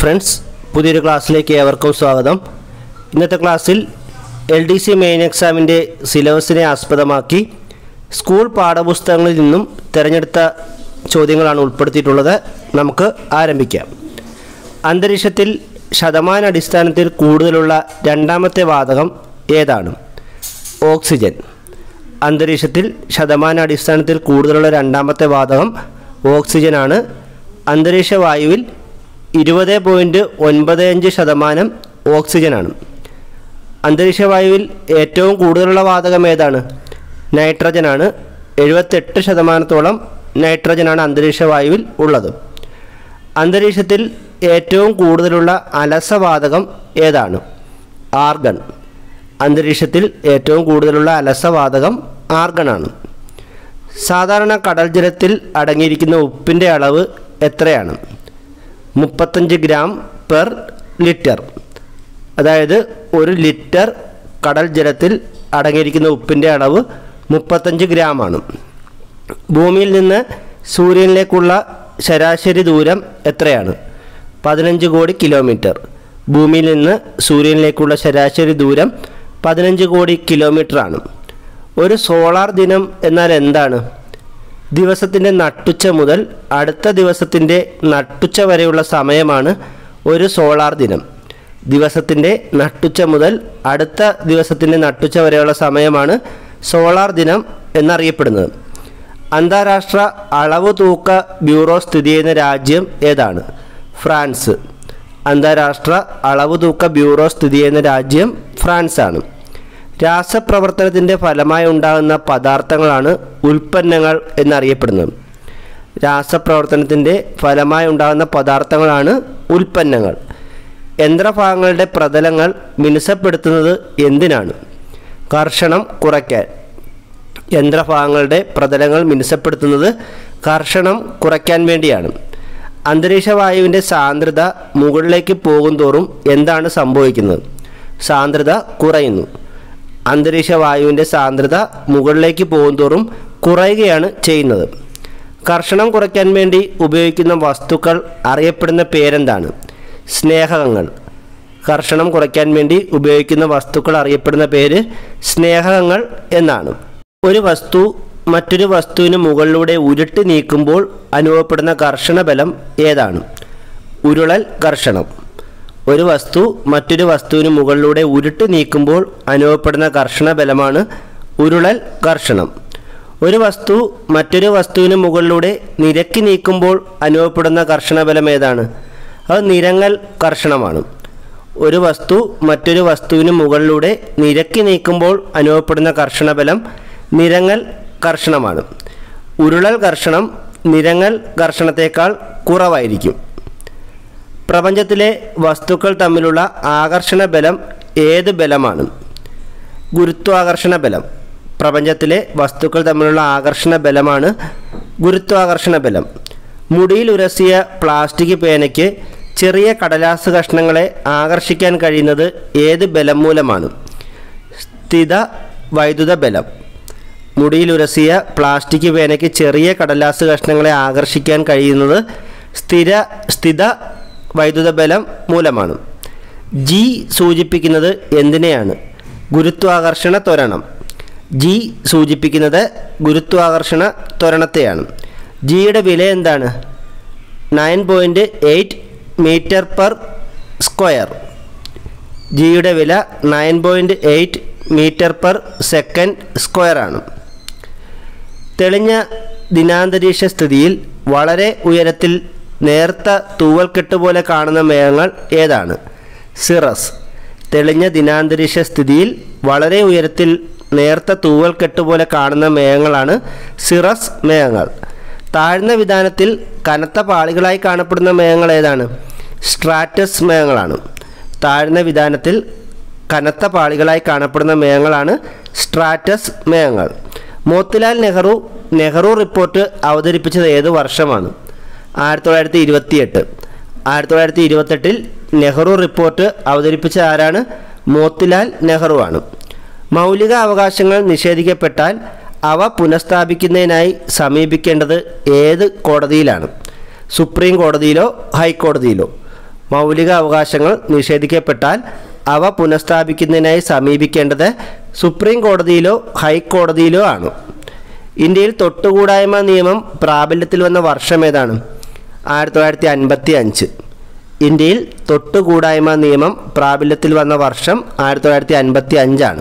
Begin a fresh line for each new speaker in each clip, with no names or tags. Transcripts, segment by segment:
friends പുതിയൊരു ക്ലാസ്സിലേക്ക് ഏവർക്കും സ്വാഗതം ഇന്നത്തെ ക്ലാസ്സിൽ എൽ ഡി സി മെയിൻ എക്സാമിൻ്റെ സിലബസിനെ ആസ്പദമാക്കി സ്കൂൾ പാഠപുസ്തകങ്ങളിൽ നിന്നും തിരഞ്ഞെടുത്ത ചോദ്യങ്ങളാണ് ഉൾപ്പെടുത്തിയിട്ടുള്ളത് നമുക്ക് ആരംഭിക്കാം അന്തരീക്ഷത്തിൽ ശതമാന അടിസ്ഥാനത്തിൽ കൂടുതലുള്ള രണ്ടാമത്തെ വാതകം ഏതാണ് ഓക്സിജൻ അന്തരീക്ഷത്തിൽ ശതമാന അടിസ്ഥാനത്തിൽ കൂടുതലുള്ള രണ്ടാമത്തെ വാതകം ഓക്സിജനാണ് അന്തരീക്ഷ വായുവിൽ ഇരുപത് പോയിൻറ്റ് ഒൻപത് അഞ്ച് ശതമാനം ഓക്സിജനാണ് അന്തരീക്ഷ വായുവിൽ ഏറ്റവും കൂടുതലുള്ള വാതകം ഏതാണ് നൈട്രജനാണ് എഴുപത്തെട്ട് ശതമാനത്തോളം നൈട്രജനാണ് അന്തരീക്ഷ വായുവിൽ ഉള്ളത് അന്തരീക്ഷത്തിൽ ഏറ്റവും കൂടുതലുള്ള അലസവാതകം ഏതാണ് ആർഗൺ അന്തരീക്ഷത്തിൽ ഏറ്റവും കൂടുതലുള്ള അലസവാതകം ആർഗണാണ് സാധാരണ കടൽ ജലത്തിൽ അടങ്ങിയിരിക്കുന്ന ഉപ്പിൻ്റെ അളവ് എത്രയാണ് മുപ്പത്തഞ്ച് ഗ്രാം പെർ ലിറ്റർ അതായത് ഒരു ലിറ്റർ കടൽ ജലത്തിൽ അടങ്ങിയിരിക്കുന്ന ഉപ്പിൻ്റെ അളവ് മുപ്പത്തഞ്ച് ഗ്രാമാണ് ഭൂമിയിൽ നിന്ന് സൂര്യനിലേക്കുള്ള ശരാശരി ദൂരം എത്രയാണ് പതിനഞ്ച് കോടി കിലോമീറ്റർ ഭൂമിയിൽ നിന്ന് സൂര്യനിലേക്കുള്ള ശരാശരി ദൂരം പതിനഞ്ച് കോടി കിലോമീറ്ററാണ് ഒരു സോളാർ ദിനം എന്നാൽ എന്താണ് ദിവസത്തിൻ്റെ നട്ടുച്ച മുതൽ അടുത്ത ദിവസത്തിൻ്റെ നട്ടുച്ച വരെയുള്ള സമയമാണ് ഒരു സോളാർ ദിനം ദിവസത്തിൻ്റെ നട്ടുച്ച മുതൽ അടുത്ത ദിവസത്തിൻ്റെ നട്ടുച്ച വരെയുള്ള സമയമാണ് സോളാർ ദിനം എന്നറിയപ്പെടുന്നത് അന്താരാഷ്ട്ര അളവ് തൂക്ക ബ്യൂറോ സ്ഥിതി ചെയ്യുന്ന രാജ്യം ഏതാണ് ഫ്രാൻസ് അന്താരാഷ്ട്ര അളവ് തൂക്ക ബ്യൂറോ സ്ഥിതി ചെയ്യുന്ന രാജ്യം ഫ്രാൻസാണ് രാസപ്രവർത്തനത്തിൻ്റെ ഫലമായി ഉണ്ടാകുന്ന പദാർത്ഥങ്ങളാണ് ഉൽപ്പന്നങ്ങൾ എന്നറിയപ്പെടുന്നത് രാസപ്രവർത്തനത്തിൻ്റെ ഫലമായി ഉണ്ടാകുന്ന പദാർത്ഥങ്ങളാണ് ഉൽപ്പന്നങ്ങൾ യന്ത്രഭാഗങ്ങളുടെ പ്രതലങ്ങൾ മിനുസപ്പെടുത്തുന്നത് എന്തിനാണ് കർഷണം കുറയ്ക്കാൻ യന്ത്രഭാഗങ്ങളുടെ പ്രതലങ്ങൾ മിനുസപ്പെടുത്തുന്നത് കർഷണം കുറയ്ക്കാൻ വേണ്ടിയാണ് അന്തരീക്ഷ വായുവിൻ്റെ സാന്ദ്രത മുകളിലേക്ക് പോകുന്തോറും എന്താണ് സംഭവിക്കുന്നത് സാന്ദ്രത കുറയുന്നു അന്തരീക്ഷ വായുവിൻ്റെ സാന്ദ്രത മുകളിലേക്ക് പോകുന്തോറും കുറയുകയാണ് ചെയ്യുന്നത് കർഷണം കുറയ്ക്കാൻ വേണ്ടി ഉപയോഗിക്കുന്ന വസ്തുക്കൾ അറിയപ്പെടുന്ന പേരെന്താണ് സ്നേഹകങ്ങൾ കർഷണം കുറയ്ക്കാൻ വേണ്ടി ഉപയോഗിക്കുന്ന വസ്തുക്കൾ അറിയപ്പെടുന്ന പേര് സ്നേഹകങ്ങൾ എന്നാണ് ഒരു വസ്തു മറ്റൊരു വസ്തുവിന് മുകളിലൂടെ ഉരുട്ടി നീക്കുമ്പോൾ അനുഭവപ്പെടുന്ന കർഷണ ബലം ഏതാണ് ഉരുളൽ കർഷണം ഒരു വസ്തു മറ്റൊരു വസ്തുവിന് മുകളിലൂടെ ഉരുട്ടി നീക്കുമ്പോൾ അനുഭവപ്പെടുന്ന കർഷണ ബലമാണ് ഉരുളൽ കർഷണം ഒരു വസ്തു മറ്റൊരു വസ്തുവിന് മുകളിലൂടെ നിരക്കി നീക്കുമ്പോൾ അനുഭവപ്പെടുന്ന കർഷണ ബലം ഏതാണ് അത് നിരങ്ങൽ കർഷണമാണ് ഒരു വസ്തു മറ്റൊരു വസ്തുവിന് മുകളിലൂടെ നിരക്കി നീക്കുമ്പോൾ അനുഭവപ്പെടുന്ന കർഷണ ബലം നിരങ്ങൽ കർഷണമാണ് ഉരുളൽ കർഷണം നിരങ്ങൽ കർഷണത്തേക്കാൾ കുറവായിരിക്കും പ്രപഞ്ചത്തിലെ വസ്തുക്കൾ തമ്മിലുള്ള ആകർഷണ ബലം ഏത് ബലമാണ് ഗുരുത്വാകർഷണ ബലം പ്രപഞ്ചത്തിലെ വസ്തുക്കൾ തമ്മിലുള്ള ആകർഷണ ബലമാണ് ഗുരുത്വാകർഷണ ബലം മുടിയിൽ ഉരസിയ പ്ലാസ്റ്റിക് പേനയ്ക്ക് ചെറിയ കടലാസ് കഷ്ണങ്ങളെ ആകർഷിക്കാൻ കഴിയുന്നത് ഏത് ബലം മൂലമാണ് സ്ഥിത വൈദ്യുത ബലം മുടിയിൽ ഉരസിയ പ്ലാസ്റ്റിക് പേനയ്ക്ക് ചെറിയ കടലാസ് കഷ്ണങ്ങളെ ആകർഷിക്കാൻ കഴിയുന്നത് സ്ഥിര സ്ഥിത വൈദ്യുത ബലം മൂലമാണ് ജി സൂചിപ്പിക്കുന്നത് എന്തിനെയാണ് ഗുരുത്വാകർഷണ ത്വരണം ജി സൂചിപ്പിക്കുന്നത് ഗുരുത്വാകർഷണ ത്വരണത്തെയാണ് ജിയുടെ വില എന്താണ് nine point eight metre per square ജിയുടെ വില nine point eight metre per second square ആണ് തെളിഞ്ഞ ദിനാന്തരീക്ഷ സ്ഥിതിയിൽ വളരെ ഉയരത്തിൽ നേർത്ത തൂവൽക്കെട്ട് പോലെ കാണുന്ന മേഘങ്ങൾ ഏതാണ് സിറസ് തെളിഞ്ഞ ദിനാന്തരീക്ഷ സ്ഥിതിയിൽ വളരെ ഉയരത്തിൽ നേർത്ത തൂവൽക്കെട്ട് പോലെ കാണുന്ന മേഘങ്ങളാണ് സിറസ് മേഘങ്ങൾ താഴ്ന്ന വിധാനത്തിൽ കനത്ത പാളികളായി കാണപ്പെടുന്ന മേഘങ്ങൾ ഏതാണ് സ്ട്രാറ്റസ് മേഘങ്ങളാണ് താഴ്ന്ന വിധാനത്തിൽ കനത്ത പാളികളായി കാണപ്പെടുന്ന മേഘങ്ങളാണ് സ്ട്രാറ്റസ് മേഘങ്ങൾ മോത്തിലാൽ നെഹ്റു നെഹ്റു റിപ്പോർട്ട് അവതരിപ്പിച്ചത് ഏത് വർഷമാണ് ആയിരത്തി തൊള്ളായിരത്തി ഇരുപത്തിയെട്ട് ആയിരത്തി തൊള്ളായിരത്തി ഇരുപത്തെട്ടിൽ നെഹ്റു റിപ്പോർട്ട് അവതരിപ്പിച്ച ആരാണ് മോത്തിലാൽ നെഹ്റു ആണ് മൗലിക അവകാശങ്ങൾ നിഷേധിക്കപ്പെട്ടാൽ അവ പുനഃസ്ഥാപിക്കുന്നതിനായി സമീപിക്കേണ്ടത് ഏത് കോടതിയിലാണ് സുപ്രീം കോടതിയിലോ ഹൈക്കോടതിയിലോ മൗലിക അവകാശങ്ങൾ നിഷേധിക്കപ്പെട്ടാൽ അവ പുനഃസ്ഥാപിക്കുന്നതിനായി സമീപിക്കേണ്ടത് സുപ്രീം കോടതിയിലോ ഹൈക്കോടതിയിലോ ആണ് ഇന്ത്യയിൽ തൊട്ടുകൂടായ്മ നിയമം പ്രാബല്യത്തിൽ വന്ന വർഷം ഏതാണ് ആയിരത്തി തൊള്ളായിരത്തി അൻപത്തി അഞ്ച് ഇന്ത്യയിൽ തൊട്ടുകൂടായ്മ നിയമം പ്രാബല്യത്തിൽ വന്ന വർഷം ആയിരത്തി തൊള്ളായിരത്തി അൻപത്തി അഞ്ചാണ്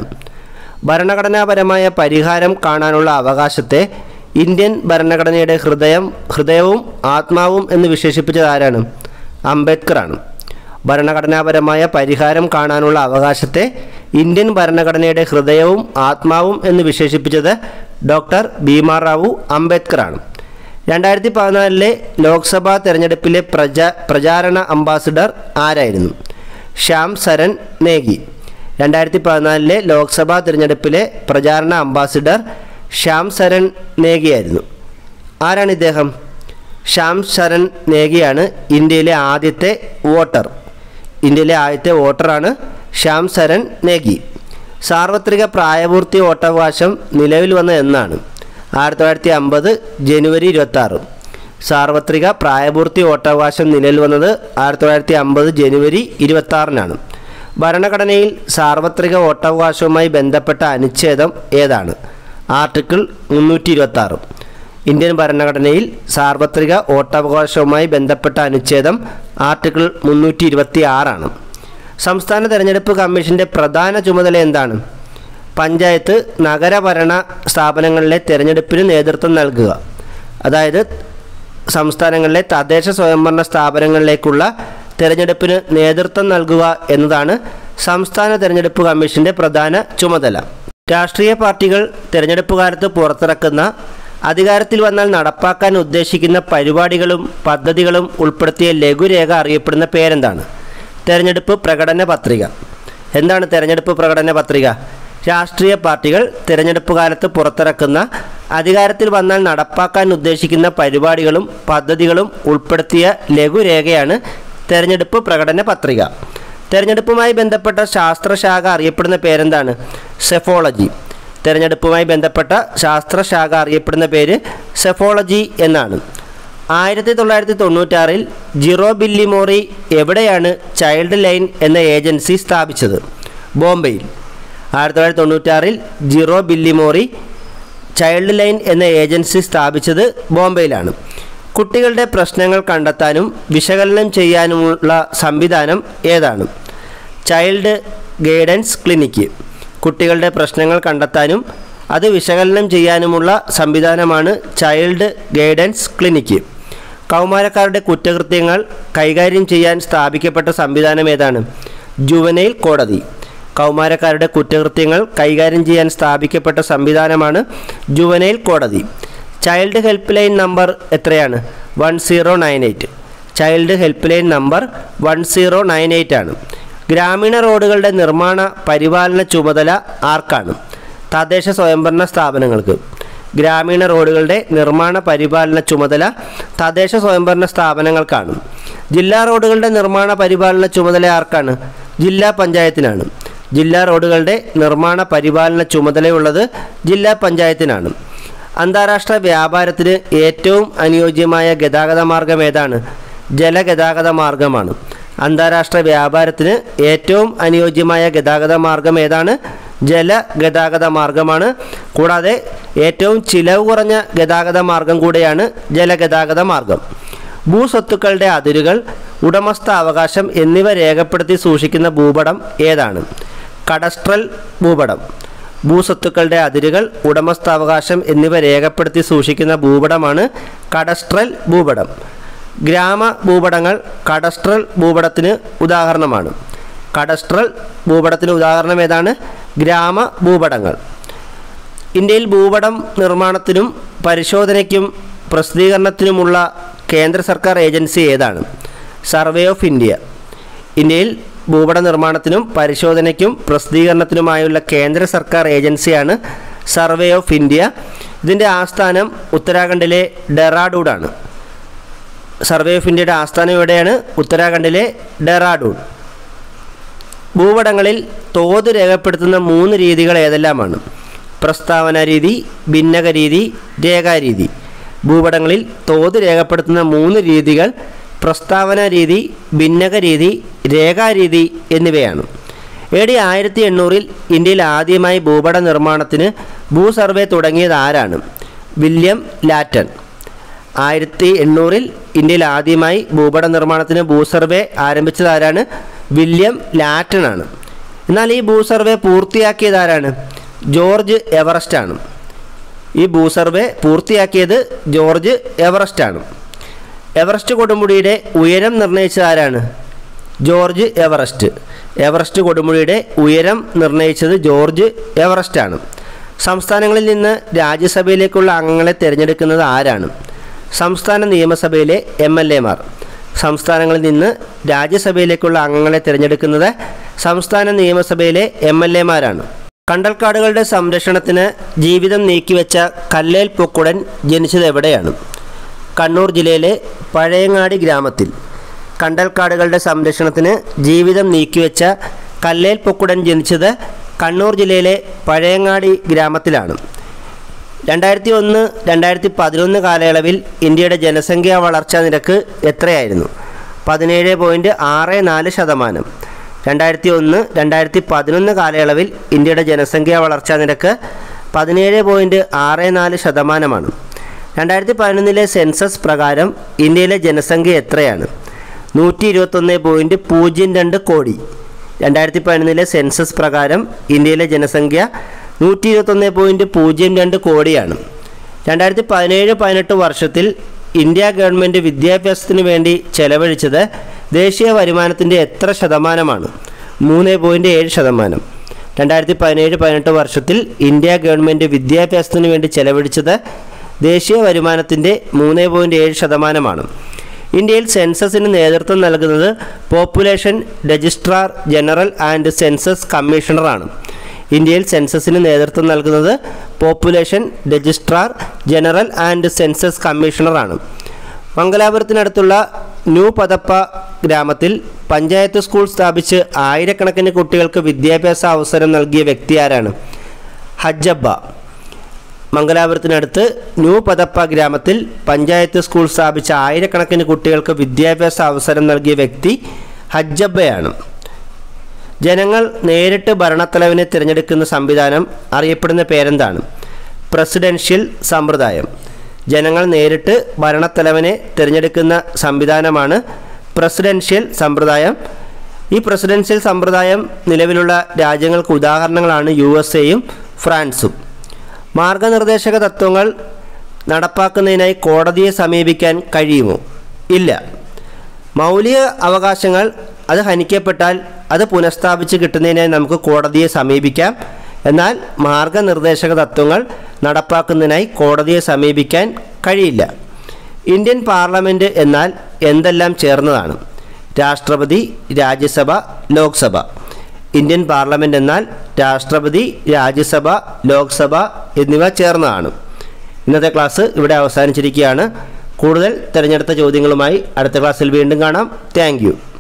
ഭരണഘടനാപരമായ പരിഹാരം കാണാനുള്ള അവകാശത്തെ ഇന്ത്യൻ ഭരണഘടനയുടെ ഹൃദയം ഹൃദയവും ആത്മാവും എന്ന് വിശേഷിപ്പിച്ചത് ആരാണ് അംബേദ്കറാണ് ഭരണഘടനാപരമായ പരിഹാരം കാണാനുള്ള അവകാശത്തെ ഇന്ത്യൻ ഭരണഘടനയുടെ ഹൃദയവും ആത്മാവും എന്ന് വിശേഷിപ്പിച്ചത് ഡോക്ടർ ഭീമാറാവു അംബേദ്കറാണ് രണ്ടായിരത്തി പതിനാലിലെ ലോക്സഭാ തെരഞ്ഞെടുപ്പിലെ പ്രചാ പ്രചാരണ അംബാസിഡർ ആരായിരുന്നു ശ്യാം സരൺ നേഗി രണ്ടായിരത്തി പതിനാലിലെ ലോക്സഭാ തിരഞ്ഞെടുപ്പിലെ പ്രചാരണ അംബാസിഡർ ശ്യാം സരൺ നേഗിയായിരുന്നു ആരാണ് ഇദ്ദേഹം ശ്യാം ശരൺ നേഗിയാണ് ഇന്ത്യയിലെ ആദ്യത്തെ വോട്ടർ ഇന്ത്യയിലെ ആദ്യത്തെ വോട്ടറാണ് ശ്യാം സരൺ നേഗി സാർവത്രിക പ്രായപൂർത്തി വോട്ടവകാശം നിലവിൽ വന്ന എന്നാണ് ആയിരത്തി തൊള്ളായിരത്തി അമ്പത് ജനുവരി ഇരുപത്തി ആറ് സാർവത്രിക പ്രായപൂർത്തി വോട്ടവകാശം നിലവിൽ വന്നത് ആയിരത്തി തൊള്ളായിരത്തി അമ്പത് ജനുവരി ഇരുപത്തി ആറിനാണ് ഭരണഘടനയിൽ സാർവത്രിക വോട്ടവകാശവുമായി ബന്ധപ്പെട്ട അനുച്ഛേദം ഏതാണ് ആർട്ടിക്കിൾ മുന്നൂറ്റി ഇരുപത്തി ആറ് ഇന്ത്യൻ ഭരണഘടനയിൽ സാർവത്രിക വോട്ടവകാശവുമായി ബന്ധപ്പെട്ട അനുച്ഛേദം ആർട്ടിക്കിൾ മുന്നൂറ്റി ഇരുപത്തി ആറാണ് സംസ്ഥാന തെരഞ്ഞെടുപ്പ് കമ്മീഷൻ്റെ പ്രധാന ചുമതല എന്താണ് പഞ്ചായത്ത് നഗരഭരണ സ്ഥാപനങ്ങളിലെ തെരഞ്ഞെടുപ്പിന് നേതൃത്വം നൽകുക അതായത് സംസ്ഥാനങ്ങളിലെ തദ്ദേശ സ്വയംഭരണ സ്ഥാപനങ്ങളിലേക്കുള്ള തെരഞ്ഞെടുപ്പിന് നേതൃത്വം നൽകുക എന്നതാണ് സംസ്ഥാന തെരഞ്ഞെടുപ്പ് കമ്മീഷൻ്റെ പ്രധാന ചുമതല രാഷ്ട്രീയ പാർട്ടികൾ തെരഞ്ഞെടുപ്പ് കാലത്ത് പുറത്തിറക്കുന്ന അധികാരത്തിൽ വന്നാൽ നടപ്പാക്കാൻ ഉദ്ദേശിക്കുന്ന പരിപാടികളും പദ്ധതികളും ഉൾപ്പെടുത്തിയ ലഘുരേഖ അറിയപ്പെടുന്ന പേരെന്താണ് തെരഞ്ഞെടുപ്പ് പ്രകടന പത്രിക എന്താണ് തെരഞ്ഞെടുപ്പ് പ്രകടന പത്രിക രാഷ്ട്രീയ പാർട്ടികൾ തിരഞ്ഞെടുപ്പ് കാലത്ത് പുറത്തിറക്കുന്ന അധികാരത്തിൽ വന്നാൽ നടപ്പാക്കാൻ ഉദ്ദേശിക്കുന്ന പരിപാടികളും പദ്ധതികളും ഉൾപ്പെടുത്തിയ ലഘുരേഖയാണ് തെരഞ്ഞെടുപ്പ് പ്രകടന പത്രിക തെരഞ്ഞെടുപ്പുമായി ബന്ധപ്പെട്ട ശാസ്ത്രശാഖ അറിയപ്പെടുന്ന പേരെന്താണ് സെഫോളജി തെരഞ്ഞെടുപ്പുമായി ബന്ധപ്പെട്ട ശാസ്ത്രശാഖ അറിയപ്പെടുന്ന പേര് സെഫോളജി എന്നാണ് ആയിരത്തി തൊള്ളായിരത്തി തൊണ്ണൂറ്റാറിൽ ജിറോ ബില്ലിമോറി എവിടെയാണ് ചൈൽഡ് ലൈൻ എന്ന ഏജൻസി സ്ഥാപിച്ചത് ബോംബെയിൽ ആയിരത്തി തൊള്ളായിരത്തി തൊണ്ണൂറ്റാറിൽ ജിറോ ബില്ലിമോറി ചൈൽഡ് ലൈൻ എന്ന ഏജൻസി സ്ഥാപിച്ചത് ബോംബെയിലാണ് കുട്ടികളുടെ പ്രശ്നങ്ങൾ കണ്ടെത്താനും വിശകലനം ചെയ്യാനുമുള്ള സംവിധാനം ഏതാണ് ചൈൽഡ് ഗൈഡൻസ് ക്ലിനിക്ക് കുട്ടികളുടെ പ്രശ്നങ്ങൾ കണ്ടെത്താനും അത് വിശകലനം ചെയ്യാനുമുള്ള സംവിധാനമാണ് ചൈൽഡ് ഗൈഡൻസ് ക്ലിനിക്ക് കൗമാരക്കാരുടെ കുറ്റകൃത്യങ്ങൾ കൈകാര്യം ചെയ്യാൻ സ്ഥാപിക്കപ്പെട്ട സംവിധാനം ഏതാണ് ജുവനൈൽ കോടതി കൗമാരക്കാരുടെ കുറ്റകൃത്യങ്ങൾ കൈകാര്യം ചെയ്യാൻ സ്ഥാപിക്കപ്പെട്ട സംവിധാനമാണ് ജുവനൈൽ കോടതി ചൈൽഡ് ഹെൽപ്പ് ലൈൻ നമ്പർ എത്രയാണ് one zero nine eight child helpline number one zero nine eight ആണ് ഗ്രാമീണ റോഡുകളുടെ നിർമ്മാണ പരിപാലന ചുമതല ആർക്കാണ് തദ്ദേശ സ്വയംഭരണ സ്ഥാപനങ്ങൾക്ക് ഗ്രാമീണ റോഡുകളുടെ നിർമ്മാണ പരിപാലന ചുമതല തദ്ദേശ സ്വയംഭരണ സ്ഥാപനങ്ങൾക്കാണ് ജില്ലാ റോഡുകളുടെ നിർമ്മാണ പരിപാലന ചുമതല ആർക്കാണ് ജില്ലാ പഞ്ചായത്തിനാണ് ജില്ലാ റോഡുകളുടെ നിർമ്മാണ പരിപാലന ചുമതലയുള്ളത് ജില്ലാ പഞ്ചായത്തിനാണ് അന്താരാഷ്ട്ര വ്യാപാരത്തിന് ഏറ്റവും അനുയോജ്യമായ ഗതാഗത മാർഗം ഏതാണ് ജലഗതാഗത മാർഗമാണ് അന്താരാഷ്ട്ര വ്യാപാരത്തിന് ഏറ്റവും അനുയോജ്യമായ ഗതാഗത മാർഗം ഏതാണ് ജലഗതാഗത മാർഗമാണ് കൂടാതെ ഏറ്റവും ചിലവ് കുറഞ്ഞ ഗതാഗത മാർഗം കൂടെയാണ് ജലഗതാഗത മാർഗം ഭൂസ്വത്തുക്കളുടെ അതിരുകൾ ഉടമസ്ഥ അവകാശം എന്നിവ രേഖപ്പെടുത്തി സൂക്ഷിക്കുന്ന ഭൂപടം ഏതാണ് കഡസ്ട്രൽ ഭൂപടം ഭൂസ്വത്തുക്കളുടെ അതിരുകൾ ഉടമസ്ഥാവകാശം എന്നിവ രേഖപ്പെടുത്തി സൂക്ഷിക്കുന്ന ഭൂപടമാണ് കഡസ്ട്രൽ ഭൂപടം ഗ്രാമ ഭൂപടങ്ങൾ കഡസ്ട്രൽ ഭൂപടത്തിന് ഉദാഹരണമാണ് കഡസ്ട്രൽ ഭൂപടത്തിന് ഉദാഹരണം ഏതാണ് ഗ്രാമ ഭൂപടങ്ങൾ ഇന്ത്യയിൽ ഭൂപടം നിർമ്മാണത്തിനും പരിശോധനയ്ക്കും പ്രസിദ്ധീകരണത്തിനുമുള്ള കേന്ദ്ര സർക്കാർ ഏജൻസി ഏതാണ് സർവേ ഓഫ് ഇന്ത്യ ഇന്ത്യയിൽ ഭൂപട നിർമ്മാണത്തിനും പരിശോധനയ്ക്കും പ്രസിദ്ധീകരണത്തിനുമായുള്ള കേന്ദ്ര സർക്കാർ ഏജൻസിയാണ് സർവേ ഓഫ് ഇന്ത്യ ഇതിൻ്റെ ആസ്ഥാനം ഉത്തരാഖണ്ഡിലെ ഡെറാഡൂഡാണ് സർവേ ഓഫ് ഇന്ത്യയുടെ ആസ്ഥാനം എവിടെയാണ് ഉത്തരാഖണ്ഡിലെ ഡെറാഡൂൺ ഭൂപടങ്ങളിൽ തോത് രേഖപ്പെടുത്തുന്ന മൂന്ന് രീതികൾ ഏതെല്ലാമാണ് പ്രസ്താവന രീതി ഭിന്നക രീതി രേഖാരീതി ഭൂപടങ്ങളിൽ തോത് രേഖപ്പെടുത്തുന്ന മൂന്ന് രീതികൾ പ്രസ്താവന രീതി ഭിന്നക രീതി രേഖാരീതി എന്നിവയാണ് എ ഡി ആയിരത്തി എണ്ണൂറിൽ ഇന്ത്യയിൽ ആദ്യമായി ഭൂപട നിർമ്മാണത്തിന് ഭൂ സർവേ തുടങ്ങിയത് ആരാണ് വില്യം ലാറ്റൺ ആയിരത്തി എണ്ണൂറിൽ ഇന്ത്യയിൽ ആദ്യമായി ഭൂപട നിർമ്മാണത്തിന് ഭൂ സർവേ ആരംഭിച്ചത് ആരാണ് വില്യം ലാറ്റൺ ആണ് എന്നാൽ ഈ ഭൂ സർവേ പൂർത്തിയാക്കിയത് ആരാണ് ജോർജ് എവറസ്റ്റ് ആണ് ഈ ഭൂ സർവേ പൂർത്തിയാക്കിയത് ജോർജ് എവറസ്റ്റ് ആണ് എവറസ്റ്റ് കൊടുമുടിയുടെ ഉയരം നിർണ്ണയിച്ചത് ആരാണ് ജോർജ് എവറസ്റ്റ് എവറസ്റ്റ് കൊടുമുടിയുടെ ഉയരം നിർണ്ണയിച്ചത് ജോർജ് എവറസ്റ്റ് ആണ് സംസ്ഥാനങ്ങളിൽ നിന്ന് രാജ്യസഭയിലേക്കുള്ള അംഗങ്ങളെ തിരഞ്ഞെടുക്കുന്നത് ആരാണ് സംസ്ഥാന നിയമസഭയിലെ എം എൽ എമാർ സംസ്ഥാനങ്ങളിൽ നിന്ന് രാജ്യസഭയിലേക്കുള്ള അംഗങ്ങളെ തിരഞ്ഞെടുക്കുന്നത് സംസ്ഥാന നിയമസഭയിലെ എം എൽ എമാരാണ് കണ്ടൽക്കാടുകളുടെ സംരക്ഷണത്തിന് ജീവിതം നീക്കിവെച്ച കല്ലേൽ പൊക്കുടൻ ജനിച്ചത് എവിടെയാണ് കണ്ണൂർ ജില്ലയിലെ പഴയങ്ങാടി ഗ്രാമത്തിൽ കണ്ടൽക്കാടുകളുടെ സംരക്ഷണത്തിന് ജീവിതം നീക്കിവെച്ച കല്ലേൽ പൊക്കുടൻ ജനിച്ചത് കണ്ണൂർ ജില്ലയിലെ പഴയങ്ങാടി ഗ്രാമത്തിലാണ് രണ്ടായിരത്തി ഒന്ന് രണ്ടായിരത്തി പതിനൊന്ന് കാലയളവിൽ ഇന്ത്യയുടെ ജനസംഖ്യാ വളർച്ചാ നിരക്ക് എത്രയായിരുന്നു പതിനേഴ് പോയിൻറ്റ് ആറ് നാല് ശതമാനം രണ്ടായിരത്തി ഒന്ന് രണ്ടായിരത്തി പതിനൊന്ന് കാലയളവിൽ ഇന്ത്യയുടെ ജനസംഖ്യാ വളർച്ചാ നിരക്ക് പതിനേഴ് പോയിൻറ്റ് ആറ് നാല് ശതമാനമാണ് രണ്ടായിരത്തി പതിനൊന്നിലെ സെൻസസ് പ്രകാരം ഇന്ത്യയിലെ ജനസംഖ്യ എത്രയാണ് നൂറ്റി ഇരുപത്തൊന്ന് പോയിൻറ്റ് പൂജ്യം രണ്ട് കോടി രണ്ടായിരത്തി പതിനൊന്നിലെ സെൻസസ് പ്രകാരം ഇന്ത്യയിലെ ജനസംഖ്യ നൂറ്റി ഇരുപത്തൊന്ന് പോയിൻറ്റ് പൂജ്യം രണ്ട് കോടിയാണ് രണ്ടായിരത്തി പതിനേഴ് പതിനെട്ട് വർഷത്തിൽ ഇന്ത്യ ഗവൺമെൻറ് വിദ്യാഭ്യാസത്തിന് വേണ്ടി ചെലവഴിച്ചത് ദേശീയ വരുമാനത്തിൻ്റെ എത്ര ശതമാനമാണ് മൂന്ന് പോയിൻറ്റ് ഏഴ് ശതമാനം രണ്ടായിരത്തി പതിനേഴ് പതിനെട്ട് വർഷത്തിൽ ഇന്ത്യ ഗവൺമെൻറ് വിദ്യാഭ്യാസത്തിന് വേണ്ടി ചെലവഴിച്ചത് ദേശീയ വരുമാനത്തിൻ്റെ മൂന്ന് പോയിൻറ്റ് ഏഴ് ശതമാനമാണ് ഇന്ത്യയിൽ സെൻസസിന് നേതൃത്വം നൽകുന്നത് population registrar general and census കമ്മീഷണറാണ് ഇന്ത്യയിൽ സെൻസസിന് നേതൃത്വം നൽകുന്നത് population registrar general and census കമ്മീഷണറാണ് മംഗലാപുരത്തിനടുത്തുള്ള ന്യൂ പതപ്പ ഗ്രാമത്തിൽ പഞ്ചായത്ത് സ്കൂൾ സ്ഥാപിച്ച് ആയിരക്കണക്കിന് കുട്ടികൾക്ക് വിദ്യാഭ്യാസ അവസരം നൽകിയ വ്യക്തി ആരാണ് ഹജ്ജബ്ബ മംഗലാപുരത്തിനടുത്ത് ന്യൂ പതപ്പ ഗ്രാമത്തിൽ പഞ്ചായത്ത് സ്കൂൾ സ്ഥാപിച്ച ആയിരക്കണക്കിന് കുട്ടികൾക്ക് വിദ്യാഭ്യാസ അവസരം നൽകിയ വ്യക്തി ഹജ്ജബ്ബയാണ് ജനങ്ങൾ നേരിട്ട് ഭരണത്തലവനെ തിരഞ്ഞെടുക്കുന്ന സംവിധാനം അറിയപ്പെടുന്ന പേരെന്താണ് പ്രസിഡൻഷ്യൽ സമ്പ്രദായം ജനങ്ങൾ നേരിട്ട് ഭരണത്തലവനെ തിരഞ്ഞെടുക്കുന്ന സംവിധാനമാണ് പ്രസിഡൻഷ്യൽ സമ്പ്രദായം ഈ പ്രസിഡൻഷ്യൽ സമ്പ്രദായം നിലവിലുള്ള രാജ്യങ്ങൾക്ക് ഉദാഹരണങ്ങളാണ് യു എസ് എയും ഫ്രാൻസും മാർഗനിർദ്ദേശക തത്വങ്ങൾ നടപ്പാക്കുന്നതിനായി കോടതിയെ സമീപിക്കാൻ കഴിയുമോ ഇല്ല മൗലിക അവകാശങ്ങൾ അത് ഹനിക്കപ്പെട്ടാൽ അത് പുനഃസ്ഥാപിച്ച് കിട്ടുന്നതിനായി നമുക്ക് കോടതിയെ സമീപിക്കാം എന്നാൽ മാർഗനിർദ്ദേശക തത്വങ്ങൾ നടപ്പാക്കുന്നതിനായി കോടതിയെ സമീപിക്കാൻ കഴിയില്ല ഇന്ത്യൻ പാർലമെൻറ്റ് എന്നാൽ എന്തെല്ലാം ചേർന്നതാണ് രാഷ്ട്രപതി രാജ്യസഭ ലോക്സഭ ഇന്ത്യൻ പാർലമെൻറ്റ് എന്നാൽ രാഷ്ട്രപതി രാജ്യസഭ ലോക്സഭ എന്നിവ ചേർന്നതാണ് ഇന്നത്തെ ക്ലാസ് ഇവിടെ അവസാനിച്ചിരിക്കുകയാണ് കൂടുതൽ തിരഞ്ഞെടുത്ത ചോദ്യങ്ങളുമായി അടുത്ത ക്ലാസ്സിൽ വീണ്ടും കാണാം താങ്ക്